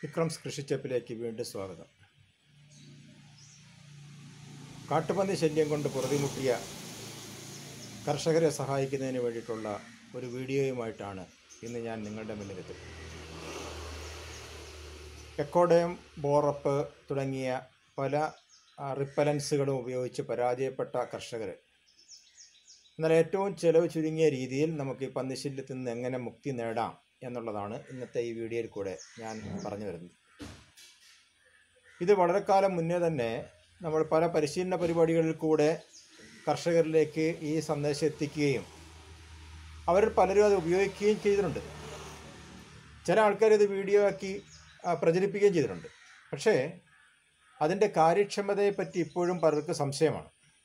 വിക്രംസ് കൃഷിച്ചപ്പിലേക്ക് വീണ്ടും സ്വാഗതം കാട്ടുപന്നി ശല്യം കൊണ്ട് പൊറുതിമുട്ടിയ കർഷകരെ സഹായിക്കുന്നതിന് വേണ്ടിയിട്ടുള്ള ഒരു വീഡിയോയുമായിട്ടാണ് ഇന്ന് ഞാൻ നിങ്ങളുടെ മുന്നിലെത്തുന്നത് എക്കോഡയം ബോറപ്പ് തുടങ്ങിയ പല ആ, റിപ്പലൻസുകളും ഉപയോഗിച്ച് പരാജയപ്പെട്ട കർഷകർ എന്നാൽ ഏറ്റവും ചെലവ് ചുരുങ്ങിയ രീതിയിൽ നമുക്ക് ഈ പന്നിശല്യത്തിൽ നിന്ന് എങ്ങനെ മുക്തി നേടാം എന്നുള്ളതാണ് ഇന്നത്തെ ഈ വീഡിയോയിൽ കൂടെ ഞാൻ പറഞ്ഞു വരുന്നത് ഇത് വളരെ കാലം മുന്നേ തന്നെ നമ്മൾ പല പരിശീലന പരിപാടികളിൽ കൂടെ കർഷകരിലേക്ക് ഈ സന്ദേശം എത്തിക്കുകയും അവർ പലരും അത് ഉപയോഗിക്കുകയും ചെയ്തിട്ടുണ്ട് ചില ആൾക്കാർ ഇത് വീഡിയോ ആക്കി ആ, പ്രചരിപ്പിക്കുകയും ചെയ്തിട്ടുണ്ട് പക്ഷേ അതിൻ്റെ കാര്യക്ഷമതയെപ്പറ്റി ഇപ്പോഴും പലർക്കും സംശയമാണ്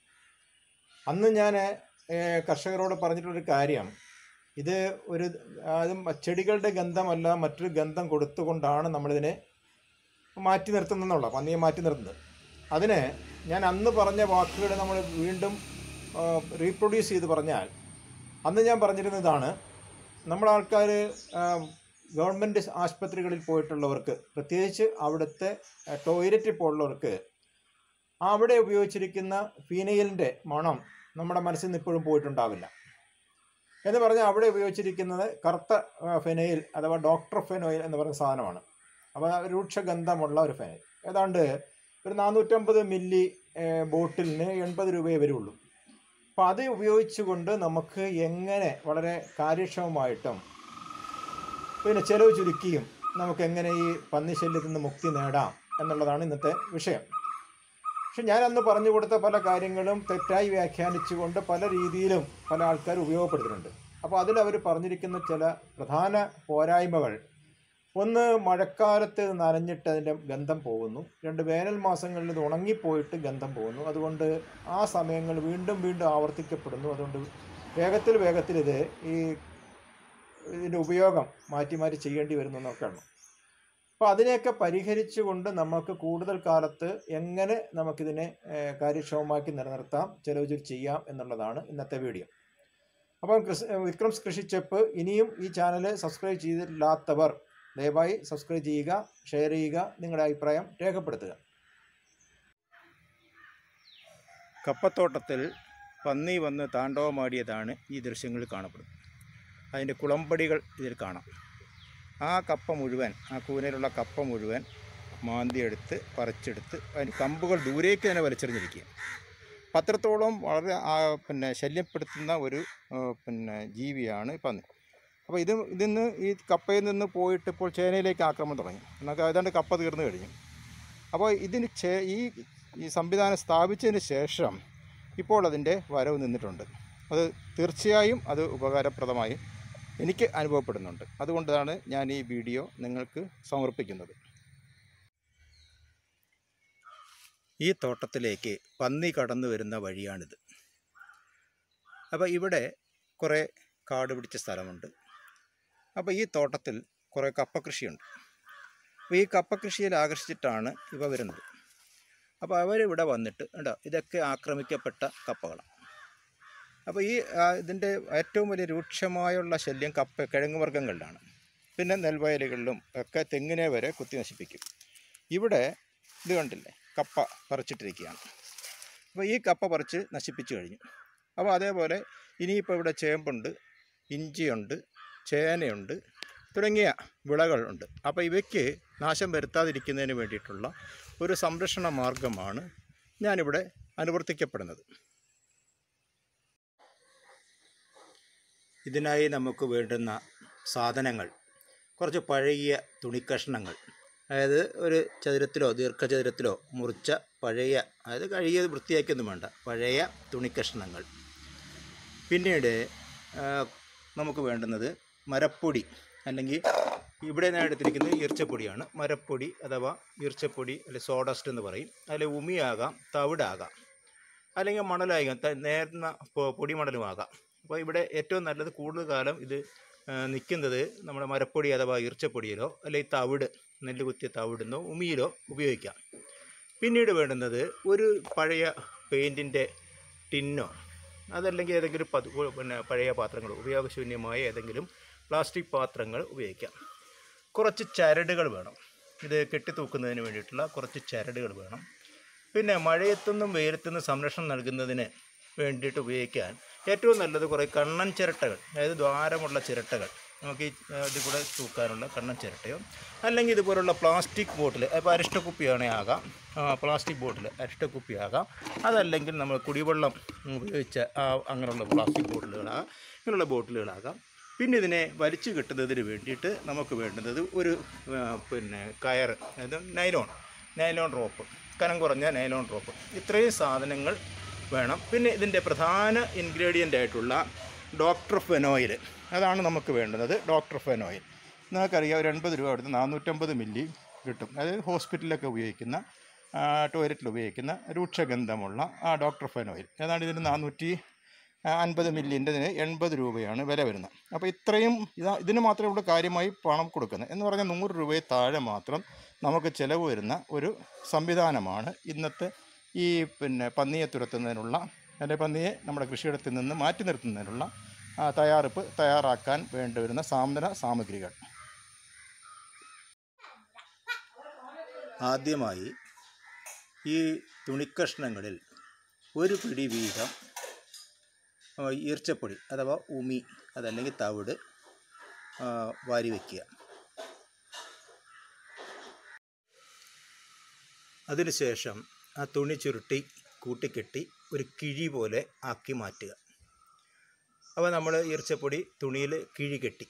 അന്ന് ഞാൻ ഏഹ്, കർഷകരോട് പറഞ്ഞിട്ടുള്ളൊരു കാര്യം ഇത് ഒരു അതും ചെടികളുടെ ഗന്ധമല്ല മറ്റൊരു ഗന്ധം കൊടുത്തുകൊണ്ടാണ് നമ്മളിതിനെ മാറ്റി നിർത്തുന്നതെന്നുള്ള പന്നിയെ മാറ്റി നിർത്തുന്നത് അതിന് ഞാൻ അന്ന് പറഞ്ഞ വാക്കുകൾ നമ്മൾ വീണ്ടും റീപ്രൊഡ്യൂസ് ചെയ്ത് പറഞ്ഞാൽ അന്ന് ഞാൻ പറഞ്ഞിരുന്നതാണ് നമ്മൾ ആൾക്കാർ ഗവൺമെൻറ് ആശുപത്രികളിൽ പോയിട്ടുള്ളവർക്ക് പ്രത്യേകിച്ച് അവിടുത്തെ ടോയ്ലറ്റിൽ പോലുള്ളവർക്ക് അവിടെ ഉപയോഗിച്ചിരിക്കുന്ന ഫീനൈലിൻ്റെ മണം നമ്മുടെ മനസ്സിൽ നിന്ന് ഇപ്പോഴും പോയിട്ടുണ്ടാവില്ല എന്ന് പറഞ്ഞാൽ അവിടെ ഉപയോഗിച്ചിരിക്കുന്നത് കറുത്ത ആ, ഫെനൈൽ അഥവാ ഡോക്ടർ ഫെനോയിൽ എന്ന് പറയുന്ന സാധനമാണ് അപ്പോൾ രൂക്ഷഗന്ധമുള്ള ഒരു ഫെനൈൽ ഏതാണ്ട് ഒരു നാനൂറ്റമ്പത് മില്ലി ഏഹ്, ബോട്ടിലിന് എൺപത് രൂപയെ വരുള്ളൂ അപ്പോൾ അത് ഉപയോഗിച്ചുകൊണ്ട് നമുക്ക് എങ്ങനെ വളരെ കാര്യക്ഷമമായിട്ടും പിന്നെ ചിലവ് ചുരുക്കിയും നമുക്ക് എങ്ങനെ ഈ പന്നിശല്യത്തിൽ നിന്ന് മുക്തി നേടാം എന്നുള്ളതാണ് ഇന്നത്തെ വിഷയം പക്ഷെ ഞാൻ അന്ന് പറഞ്ഞു കൊടുത്ത പല കാര്യങ്ങളും തെറ്റായി വ്യാഖ്യാനിച്ചുകൊണ്ട് പല രീതിയിലും പല ആൾക്കാർ ഉപയോഗപ്പെടുത്തുന്നുണ്ട് അപ്പോൾ അതിൽ അവർ പറഞ്ഞിരിക്കുന്ന ചില പ്രധാന പോരായ്മകൾ ഒന്ന് മഴക്കാലത്ത് ഇത് നനഞ്ഞിട്ട് അതിൻ്റെ ഗന്ധം പോകുന്നു രണ്ട് വേനൽ മാസങ്ങളിൽ ഇത് ഉണങ്ങിപ്പോയിട്ട് ഗന്ധം പോകുന്നു അതുകൊണ്ട് ആ സമയങ്ങൾ വീണ്ടും വീണ്ടും ആവർത്തിക്കപ്പെടുന്നു അതുകൊണ്ട് വേഗത്തിൽ വേഗത്തിൽ ഇത് ഈ ഇതിൻ്റെ ഉപയോഗം മാറ്റി മാറ്റി ചെയ്യേണ്ടി വരുന്നു എന്നൊക്കെയാണ് അപ്പോൾ അതിനെയൊക്കെ പരിഹരിച്ചുകൊണ്ട് നമുക്ക് കൂടുതൽ കാലത്ത് എങ്ങനെ നമുക്കിതിനെ ഏഹ്, കാര്യക്ഷമമാക്കി നിലനിർത്താം ചെലവ് ചുരുക്കി ചെയ്യാം എന്നുള്ളതാണ് ഇന്നത്തെ വീഡിയോ അപ്പം കൃഷി വിക്രംസ് കൃഷി ചെപ്പ് ഇനിയും ഈ ചാനൽ സബ്സ്ക്രൈബ് ചെയ്തിട്ടില്ലാത്തവർ ദയവായി സബ്സ്ക്രൈബ് ചെയ്യുക ഷെയർ ചെയ്യുക നിങ്ങളുടെ അഭിപ്രായം രേഖപ്പെടുത്തുക കപ്പത്തോട്ടത്തിൽ പന്നി വന്ന് താണ്ഡവമാടിയതാണ് ഈ ദൃശ്യങ്ങളിൽ കാണപ്പെടുന്നത് അതിൻ്റെ കുളമ്പടികൾ ഇതിൽ കാണാം ആ കപ്പ മുഴുവൻ ആ കൂനയിലുള്ള കപ്പ മുഴുവൻ മാന്തിയെടുത്ത് പറിച്ചെടുത്ത് അതിന് കമ്പുകൾ ദൂരേക്ക് തന്നെ വലിച്ചെറിഞ്ഞിരിക്കുക പത്രത്തോളം വളരെ ആ, പിന്നെ ശല്യപ്പെടുത്തുന്ന ഒരു ആ, പിന്നെ ജീവിയാണ് ഈ പന്നി അപ്പോൾ ഇത് ഇതിന്ന് ഈ കപ്പയിൽ നിന്ന് പോയിട്ട് ഇപ്പോൾ ചേനയിലേക്ക് ആക്രമണം തുടങ്ങി എന്നൊക്കെ ഏതാണ്ട് കപ്പ തീർന്നു കഴിഞ്ഞു അപ്പോൾ ഇതിന് ചേ ഈ ഈ സംവിധാനം സ്ഥാപിച്ചതിന് ശേഷം ഇപ്പോൾ അതിൻ്റെ വരവ് നിന്നിട്ടുണ്ട് അത് തീർച്ചയായും അത് ഉപകാരപ്രദമായി എനിക്ക് അനുഭവപ്പെടുന്നുണ്ട് അതുകൊണ്ടാണ് ഞാൻ ഈ വീഡിയോ നിങ്ങൾക്ക് സമർപ്പിക്കുന്നത് ഈ തോട്ടത്തിലേക്ക് പന്നി കടന്നു വരുന്ന വഴിയാണിത് അപ്പോൾ ഇവിടെ കുറേ കാട് പിടിച്ച സ്ഥലമുണ്ട് അപ്പോൾ ഈ തോട്ടത്തിൽ കുറേ കപ്പ കൃഷിയുണ്ട് അപ്പോൾ ഈ കപ്പ കൃഷിയിൽ ആകർഷിച്ചിട്ടാണ് ഇവ വരുന്നത് അപ്പോൾ അവരിവിടെ വന്നിട്ട് ഉണ്ടോ ഇതൊക്കെ ആക്രമിക്കപ്പെട്ട കപ്പകളാണ് അപ്പോൾ ഈ ആ, ഇതിൻ്റെ ഏറ്റവും വലിയ രൂക്ഷമായുള്ള ശല്യം കപ്പ കിഴങ്ങ് വർഗ്ഗങ്ങളിലാണ് പിന്നെ നെൽവയലുകളിലും ഒക്കെ തെങ്ങിനെ വരെ കുത്തി നശിപ്പിക്കും ഇവിടെ ഇത് കണ്ടില്ലേ കപ്പ പറിച്ചിട്ടിരിക്കുകയാണ് അപ്പോൾ ഈ കപ്പ പറിച്ച് നശിപ്പിച്ചു കഴിഞ്ഞു അപ്പോൾ അതേപോലെ ഇനിയിപ്പോൾ ഇവിടെ ചേമ്പുണ്ട് ഇഞ്ചിയുണ്ട് ചേനയുണ്ട് തുടങ്ങിയ വിളകളുണ്ട് അപ്പോൾ ഇവയ്ക്ക് നാശം വരുത്താതിരിക്കുന്നതിന് വേണ്ടിയിട്ടുള്ള ഒരു സംരക്ഷണ മാർഗമാണ് ഞാനിവിടെ അനുവർത്തിക്കപ്പെടുന്നത് ഇതിനായി നമുക്ക് വേണ്ടുന്ന സാധനങ്ങൾ കുറച്ച് പഴകിയ തുണിക്കഷ്ണങ്ങൾ അതായത് ഒരു ചതുരത്തിലോ ദീർഘചതുരത്തിലോ മുറിച്ച പഴയ അതായത് കഴുകിയത് വൃത്തിയാക്കിയൊന്നും വേണ്ട പഴയ തുണിക്കഷ്ണങ്ങൾ പിന്നീട് ആ, നമുക്ക് വേണ്ടുന്നത് മരപ്പൊടി അല്ലെങ്കിൽ ഇവിടെ ഞാൻ എടുത്തിരിക്കുന്നത് ഈർച്ചപ്പൊടിയാണ് മരപ്പൊടി അഥവാ ഈർച്ചപ്പൊടി അല്ലെങ്കിൽ സോഡസ്റ്റ് എന്ന് പറയും അതിൽ ഉമിയാകാം തവിടാകാം അല്ലെങ്കിൽ മണലാകാം ത- നേർന്ന പൊ- പൊടിമണലുമാകാം അപ്പോൾ ഇവിടെ ഏറ്റവും നല്ലത് കൂടുതൽ കാലം ഇത് നിൽക്കുന്നത് നമ്മുടെ മരപ്പൊടി അഥവാ ഈർച്ചപ്പൊടിയിലോ അല്ലെങ്കിൽ തവിട് നെല്ല് കുത്തിയ തവിടുന്നോ ഉമിയിലോ ഉപയോഗിക്കാം പിന്നീട് വേണ്ടുന്നത് ഒരു പഴയ പെയിൻറ്റിൻ്റെ ടിന്നോ അതല്ലെങ്കിൽ ഏതെങ്കിലും പതു പിന്നെ പഴയ പാത്രങ്ങൾ ഉപയോഗശൂന്യമായ ഏതെങ്കിലും പ്ലാസ്റ്റിക് പാത്രങ്ങൾ ഉപയോഗിക്കാം കുറച്ച് ചരടുകൾ വേണം ഇത് കെട്ടിത്തൂക്കുന്നതിന് വേണ്ടിയിട്ടുള്ള കുറച്ച് ചരടുകൾ വേണം പിന്നെ മഴയത്തുനിന്നും വെയിലത്തുനിന്നും സംരക്ഷണം നൽകുന്നതിന് വേണ്ടിയിട്ട് ഉപയോഗിക്കാൻ ഏറ്റവും നല്ലത് കുറേ കണ്ണൻ ചിരട്ടകൾ അതായത് ദ്വാരമുള്ള ചിരട്ടകൾ നമുക്ക് ഈ ആ, ഇതിൽ കൂടെ തൂക്കാനുള്ള കണ്ണൻ ചിരട്ടയോ അല്ലെങ്കിൽ ഇതുപോലുള്ള പ്ലാസ്റ്റിക് ബോട്ടിൽ ഇപ്പോൾ അരിഷ്ടക്കുപ്പിയാണെങ്കിൽ ആകാം ആ, പ്ലാസ്റ്റിക് ബോട്ടിൽ അരിഷ്ടക്കുപ്പി ആകാം അതല്ലെങ്കിൽ നമ്മൾ കുടിവെള്ളം ഉപയോഗിച്ച ആ, അങ്ങനെയുള്ള പ്ലാസ്റ്റിക് ബോട്ടിലുകളാകാം ഇങ്ങനെയുള്ള ബോട്ടിലുകളാകാം പിന്നെ ഇതിനെ വലിച്ചു കിട്ടുന്നതിന് വേണ്ടിയിട്ട് നമുക്ക് വേണ്ടുന്നത് ഒരു ആ, പിന്നെ കയർ അതായത് നൈലോൺ നൈലോൺ റോപ്പ് കനം കുറഞ്ഞ നൈലോൺ റോപ്പ് ഇത്രയും സാധനങ്ങൾ വേണം പിന്നെ ഇതിൻ്റെ പ്രധാന ഇൻഗ്രീഡിയൻ്റ് ആയിട്ടുള്ള ഡോക്ടർ ഫെനോയിൽ അതാണ് നമുക്ക് വേണ്ടുന്നത് ഡോക്ടർ ഫെനോയിൽ നിങ്ങൾക്കറിയാം ഒരു എൺപത് രൂപ അടുത്ത് നാനൂറ്റമ്പത് മില്ലി കിട്ടും അതായത് ഹോസ്പിറ്റലിലൊക്കെ ഉപയോഗിക്കുന്ന ആ, ടോയ്ലറ്റിൽ ഉപയോഗിക്കുന്ന രൂക്ഷഗന്ധമുള്ള ആ ഡോക്ടർ ഫെനോയിൽ ഏതാണ്ട് ഇതിന് നാനൂറ്റി അൻപത് മില്ലിൻ്റെതിന് എൺപത് രൂപയാണ് വില വരുന്നത് അപ്പോൾ ഇത്രയും ഇതാ ഇതിന് മാത്രമേ ഇവിടെ കാര്യമായി പണം കൊടുക്കുന്നത് എന്ന് പറഞ്ഞാൽ നൂറ് രൂപയിൽ താഴെ മാത്രം നമുക്ക് ചിലവ് വരുന്ന ഒരു സംവിധാനമാണ് ഇന്നത്തെ ഈ പിന്നെ പന്നിയെ തുരത്തുന്നതിനുള്ള അല്ലെങ്കിൽ പന്നിയെ നമ്മുടെ കൃഷിയിടത്തിൽ നിന്ന് മാറ്റി നിർത്തുന്നതിനുള്ള ആ, തയ്യാറെടുപ്പ് തയ്യാറാക്കാൻ വേണ്ടി വരുന്ന സാധന സാമഗ്രികൾ ആദ്യമായി ഈ തുണിക്കഷ്ണങ്ങളിൽ ഒരു പിടി വീതം ആ, ഈർച്ചപ്പൊടി അഥവാ ഉമി അതല്ലെങ്കിൽ തവിട് ആ, വാരി വയ്ക്കുക അതിനുശേഷം ആ തുണി ചുരുട്ടി കൂട്ടിക്കെട്ടി ഒരു കിഴി പോലെ ആക്കി മാറ്റുക അപ്പോൾ നമ്മൾ ഈർച്ചപ്പൊടി തുണിയിൽ കിഴി കെട്ടി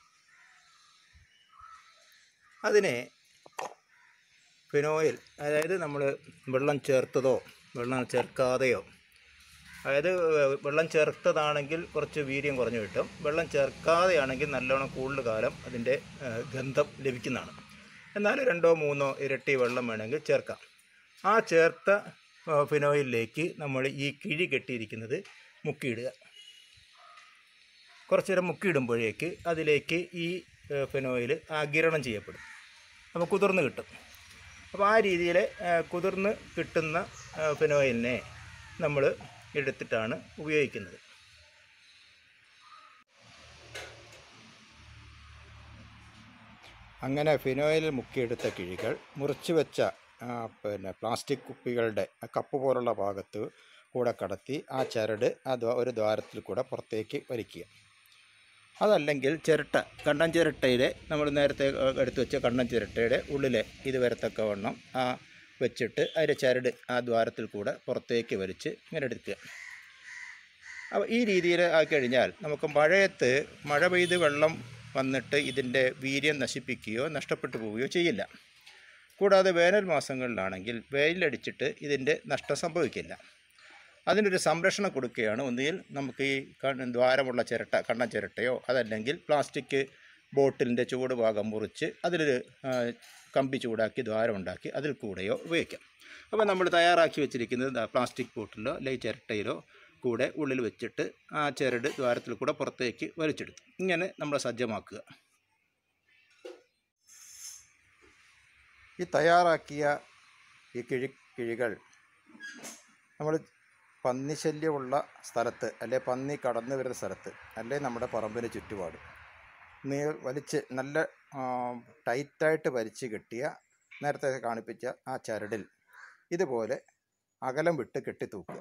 അതിനെ ഫിനോയിൽ അതായത് നമ്മൾ വെള്ളം ചേർത്തതോ വെള്ളം ചേർക്കാതെയോ അതായത് വെള്ളം ചേർത്തതാണെങ്കിൽ കുറച്ച് വീര്യം കുറഞ്ഞു കിട്ടും വെള്ളം ചേർക്കാതെയാണെങ്കിൽ നല്ലോണം കൂടുതൽ കാലം അതിൻ്റെ ഏഹ്, ഗന്ധം ലഭിക്കുന്നതാണ് എന്നാൽ രണ്ടോ മൂന്നോ ഇരട്ടി വെള്ളം വേണമെങ്കിൽ ചേർക്കാം ആ ചേർത്ത ഏഹ്, ഫിനോയിലിലേക്ക് നമ്മൾ ഈ കിഴി കെട്ടിയിരിക്കുന്നത് മുക്കിയിടുക കുറച്ച് നേരം മുക്കിയിടുമ്പോഴേക്ക് അതിലേക്ക് ഈ ഏഹ്, ഫിനോയിൽ ആഗിരണം ചെയ്യപ്പെടും അപ്പോൾ കുതിർന്ന് കിട്ടും അപ്പോൾ ആ രീതിയിൽ കുതിർന്ന് കിട്ടുന്ന ഏഹ്, ഫിനോയിലിനെ നമ്മൾ എടുത്തിട്ടാണ് ഉപയോഗിക്കുന്നത് അങ്ങനെ ഫിനോയിലിൽ മുക്കിയെടുത്ത കിഴികൾ മുറിച്ച് വെച്ച ആ, പിന്നെ പ്ലാസ്റ്റിക് കുപ്പികളുടെ ആ കപ്പ് പോലുള്ള ഭാഗത്ത് കൂടെ കടത്തി ആ ചരട് ആ ദ്വാ ഒരു ദ്വാരത്തിൽ കൂടെ പുറത്തേക്ക് വലിക്കുക അതല്ലെങ്കിൽ ചിരട്ട കണ്ണൻ ചിരട്ടയിലെ നമ്മൾ നേരത്തെ ഏ, എടുത്തു വെച്ച കണ്ണൻ ചിരട്ടയുടെ ഉള്ളിലെ ഇത് വരത്തക്കവണ്ണം ആ വെച്ചിട്ട് അതിൻ്റെ ചരട് ആ ദ്വാരത്തിൽ കൂടെ പുറത്തേക്ക് വലിച്ച് ഇങ്ങനെ എടുക്കുക അപ്പോൾ ഈ രീതിയിൽ ആയിക്കഴിഞ്ഞാൽ നമുക്ക് മഴയത്ത് മഴ പെയ്ത് വെള്ളം വന്നിട്ട് ഇതിൻ്റെ വീര്യം നശിപ്പിക്കുകയോ നഷ്ടപ്പെട്ടു പോവുകയോ ചെയ്യില്ല കൂടാതെ വേനൽ മാസങ്ങളിലാണെങ്കിൽ വെയിലടിച്ചിട്ട് ഇതിൻ്റെ നഷ്ടം സംഭവിക്കില്ല അതിനൊരു സംരക്ഷണം കൊടുക്കുകയാണ് ഒന്നുകിൽ നമുക്ക് ഈ കണ്ണ് ദ്വാരമുള്ള ചിരട്ട കണ്ണ ചിരട്ടയോ അതല്ലെങ്കിൽ പ്ലാസ്റ്റിക് ബോട്ടിലിൻ്റെ ചൂട് ഭാഗം മുറിച്ച് അതിലൊരു ആ, കമ്പി ചൂടാക്കി ദ്വാരമുണ്ടാക്കി അതിൽ കൂടെയോ ഉപയോഗിക്കാം അപ്പോൾ നമ്മൾ തയ്യാറാക്കി വെച്ചിരിക്കുന്നത് ദാ പ്ലാസ്റ്റിക് ബോട്ടിലോ അല്ലെങ്കിൽ ചിരട്ടയിലോ കൂടെ ഉള്ളിൽ വെച്ചിട്ട് ആ ചരട് ദ്വാരത്തിൽ കൂടെ പുറത്തേക്ക് വലിച്ചെടുത്തു ഇങ്ങനെ നമ്മൾ സജ്ജമാക്കുക ഈ തയ്യാറാക്കിയ ഈ കിഴി കിഴികൾ നമ്മൾ പന്നിശല്യമുള്ള സ്ഥലത്ത് അല്ലെ പന്നി കടന്നു വരുന്ന സ്ഥലത്ത് അല്ലെ നമ്മുടെ പറമ്പിന് ചുറ്റുപാട് നീ വലിച്ച് നല്ല ആ, ടൈറ്റായിട്ട് വലിച്ച് കെട്ടിയ നേരത്തെ കാണിപ്പിച്ച ആ ചരടിൽ ഇതുപോലെ അകലം വിട്ട് കെട്ടി തൂക്കുക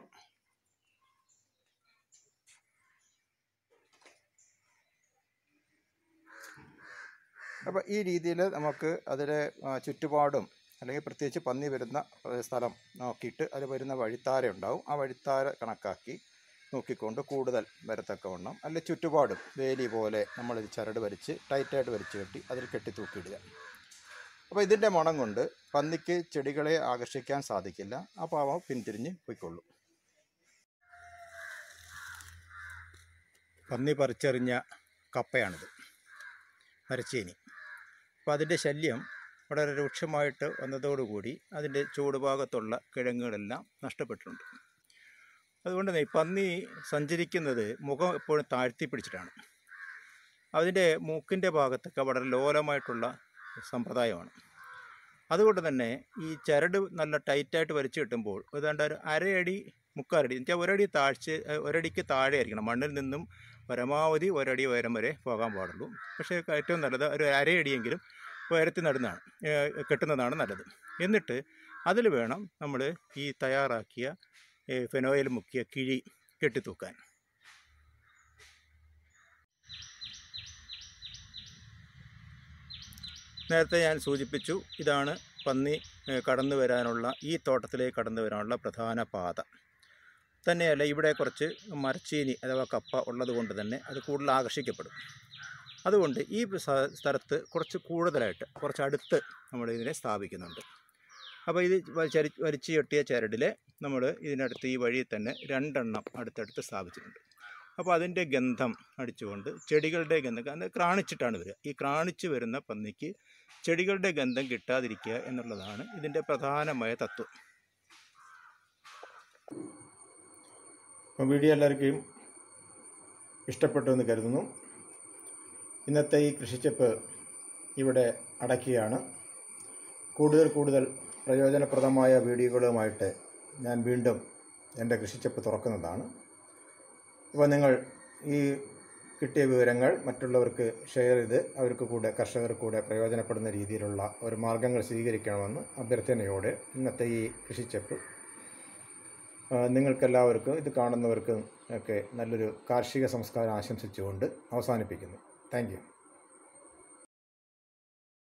അപ്പോൾ ഈ രീതിയിൽ നമുക്ക് അതിലെ ആ, ചുറ്റുപാടും അല്ലെങ്കിൽ പ്രത്യേകിച്ച് പന്നി വരുന്ന ഏ, സ്ഥലം നോക്കിയിട്ട് അതിൽ വരുന്ന വഴിത്താര ഉണ്ടാവും ആ വഴിത്താര കണക്കാക്കി നോക്കിക്കൊണ്ട് കൂടുതൽ വരത്തക്കവണ്ണം അല്ലെ ചുറ്റുപാടും വേലി പോലെ നമ്മൾ ഇത് ചരട് വലിച്ച് ടൈറ്റായിട്ട് വലിച്ചു കെട്ടി അതിൽ കെട്ടി തൂക്കിയിടുക അപ്പോൾ ഇതിൻ്റെ മണം കൊണ്ട് പന്നിക്ക് ചെടികളെ ആകർഷിക്കാൻ സാധിക്കില്ല അപ്പോൾ അവ പിന്തിരിഞ്ഞ് പോയിക്കൊള്ളും പന്നി പറിച്ചെറിഞ്ഞ കപ്പയാണിത് മരച്ചീനി അപ്പോൾ അതിൻ്റെ ശല്യം വളരെ രൂക്ഷമായിട്ട് വന്നതോടുകൂടി അതിൻ്റെ ചൂടുഭാഗത്തുള്ള കിഴങ്ങുകളെല്ലാം നഷ്ടപ്പെട്ടിട്ടുണ്ട് അതുകൊണ്ട് തന്നെ ഈ പന്നി സഞ്ചരിക്കുന്നത് മുഖം എപ്പോഴും താഴ്ത്തി പിടിച്ചിട്ടാണ് അതിൻ്റെ മൂക്കിൻ്റെ ഭാഗത്തൊക്കെ വളരെ ലോലമായിട്ടുള്ള സമ്പ്രദായമാണ് അതുകൊണ്ട് തന്നെ ഈ ചരട് നല്ല ടൈറ്റായിട്ട് വലിച്ചു കിട്ടുമ്പോൾ ഏതാണ്ട് ഒരു അരയടി മുക്കാലടി എന്നുവെച്ചാൽ ഒരടി താഴ്ച ഒരടിക്ക് താഴെ ആയിരിക്കണം മണ്ണിൽ നിന്നും പരമാവധി ഒരടി ഉയരം വരെ പോകാൻ പാടുള്ളൂ പക്ഷേ ഏറ്റവും നല്ലത് ഒരു അരയടിയെങ്കിലും ഉയരത്തി നടുന്നതാണ് ഏ, കെട്ടുന്നതാണ് നല്ലത് എന്നിട്ട് അതിൽ വേണം നമ്മൾ ഈ തയ്യാറാക്കിയ ഏ, ഫെനോയിൽ മുക്കിയ കിഴി കെട്ടിത്തൂക്കാൻ നേരത്തെ ഞാൻ സൂചിപ്പിച്ചു ഇതാണ് പന്നി ഏ, കടന്നു വരാനുള്ള ഈ തോട്ടത്തിലേക്ക് കടന്നു വരാനുള്ള പ്രധാന പാത തന്നെയല്ല ഇവിടെ കുറച്ച് മരച്ചീനി അഥവാ കപ്പ ഉള്ളത് കൊണ്ട് തന്നെ അത് കൂടുതൽ ആകർഷിക്കപ്പെടും അതുകൊണ്ട് ഈ സ- സ്ഥലത്ത് കുറച്ച് കൂടുതലായിട്ട് കുറച്ച് അടുത്ത് നമ്മൾ ഇതിനെ സ്ഥാപിക്കുന്നുണ്ട് അപ്പോൾ ഇത് വലിച്ചരി വലിച്ചു കെട്ടിയ ചരടിൽ നമ്മൾ ഇതിനടുത്ത് ഈ വഴിയിൽ തന്നെ രണ്ടെണ്ണം അടുത്തടുത്ത് സ്ഥാപിച്ചിട്ടുണ്ട് അപ്പോൾ അതിൻ്റെ ഗന്ധം അടിച്ചുകൊണ്ട് ചെടികളുടെ ഗന്ധം അത് ക്രാണിച്ചിട്ടാണ് വരിക ഈ ക്രാണിച്ച് വരുന്ന പന്നിക്ക് ചെടികളുടെ ഗന്ധം കിട്ടാതിരിക്കുക എന്നുള്ളതാണ് ഇതിൻ്റെ പ്രധാനമായ തത്വം അപ്പോൾ വീഡിയോ എല്ലാവർക്കും ഇഷ്ടപ്പെട്ടു എന്ന് കരുതുന്നു ഇന്നത്തെ ഈ കൃഷിച്ചെപ്പ് ഇവിടെ അടയ്ക്കുകയാണ് കൂടുതൽ കൂടുതൽ പ്രയോജനപ്രദമായ വീഡിയോകളുമായിട്ട് ഞാൻ വീണ്ടും എൻ്റെ കൃഷിച്ചെപ്പ് തുറക്കുന്നതാണ് അപ്പോൾ നിങ്ങൾ ഈ കിട്ടിയ വിവരങ്ങൾ മറ്റുള്ളവർക്ക് ഷെയർ ചെയ്ത് അവർക്ക് കൂടെ കർഷകർക്ക് കൂടെ പ്രയോജനപ്പെടുന്ന രീതിയിലുള്ള ഒരു മാർഗങ്ങൾ സ്വീകരിക്കണമെന്ന് അഭ്യർത്ഥനയോടെ ഇന്നത്തെ ഈ കൃഷിച്ചെപ്പ് ആ, നിങ്ങൾക്കെല്ലാവർക്കും ഇത് കാണുന്നവർക്കും ഒക്കെ നല്ലൊരു കാർഷിക സംസ്കാരം ആശംസിച്ചുകൊണ്ട് അവസാനിപ്പിക്കുന്നു താങ്ക് യു